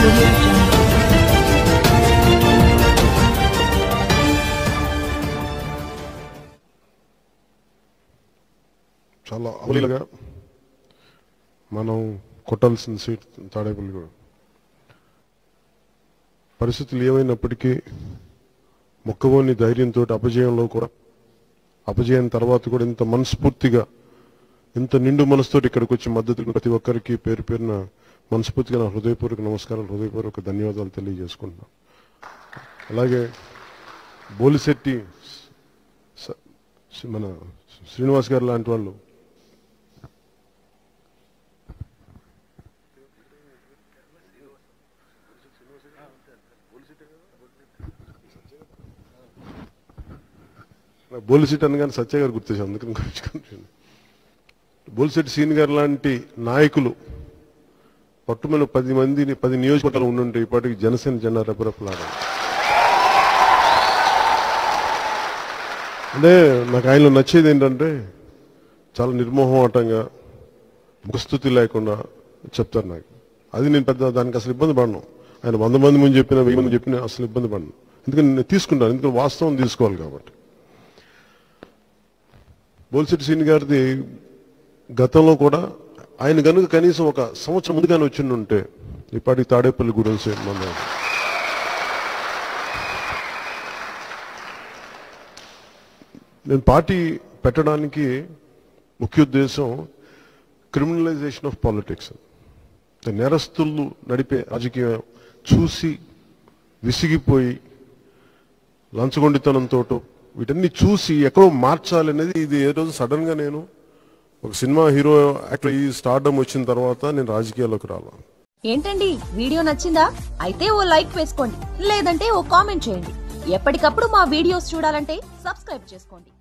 audio jungle. చాలా అవలీలగా మనం కొట్టాల్సిన సీట్ తాడేపల్లి కూడా పరిస్థితులు ఏమైనప్పటికీ మొక్కవోని ధైర్యంతో అపజయంలో కూడా అపజయం తర్వాత కూడా ఇంత మనస్ఫూర్తిగా ఇంత నిండు మనసుతోటి ఇక్కడికి వచ్చి మద్దతు ప్రతి ఒక్కరికి పేరు పేరున మనస్ఫూర్తిగా నా హృదయపూర్వక నమస్కారాలు హృదయపూర్వక ధన్యవాదాలు తెలియజేసుకుంటున్నాను అలాగే బోలిశెట్టి స- మన శ్రీనివాస్ గారు లాంటి వాళ్ళు నాకు బోలిసెట్ అనగానే సత్య గారు గుర్తొచ్చారు అందుకని గుర్తుకుంటాను బోలిసెట్టి సీన్ గారు లాంటి నాయకులు పట్టుమని పది మందిని పది నియోజకవర్గాలు ఉండుంటే ఇప్పటికి జనసేన జెండా రెపరెపలాడాలి అంటే నాకు ఆయనలో నచ్చేది ఏంటంటే చాలా నిర్మోహమాటంగా ముఖస్థుతి లేకుండా చెప్తారు నాకు అది నేను పెద్ద దానికి అసలు ఇబ్బంది పడను ఆయన వంద మంది ముందు చెప్పినా వెయ్యి మంది చెప్పినా అసలు ఇబ్బంది పడను ఎందుకంటే నేను తీసుకుంటాను ఎందుకంటే వాస్తవం తీసుకోవాలి కాబట్టి బోల్సెట్టి సీని గారిది గతంలో కూడా ఆయన కనుక కనీసం ఒక సంవత్సరం ముందుగానే వచ్చిండి ఉంటే ఇప్పటికి తాడేపల్లి గూడెం సేమ్ మన నేను పార్టీ పెట్టడానికి ముఖ్య ఉద్దేశం క్రిమినలైజేషన్ ఆఫ్ పాలిటిక్స్ నేరస్తులు నడిపే రాజకీయం చూసి విసిగిపోయి లంచగొండితనంతో వీటన్ని చూసి ఎక్కడో మార్చాలి అనేది ఇది ఏ రోజు సడన్ గా నేను ఒక సినిమా హీరో యాక్టర్ ఈ స్టార్డమ్ వచ్చిన తర్వాత నేను రాజకీయాల్లోకి రావాలి ఏంటండి వీడియో నచ్చిందా అయితే ఓ లైక్ వేసుకోండి లేదంటే ఓ కామెంట్ చేయండి ఎప్పటికప్పుడు మా వీడియోస్ చూడాలంటే సబ్స్క్రైబ్ చేసుకోండి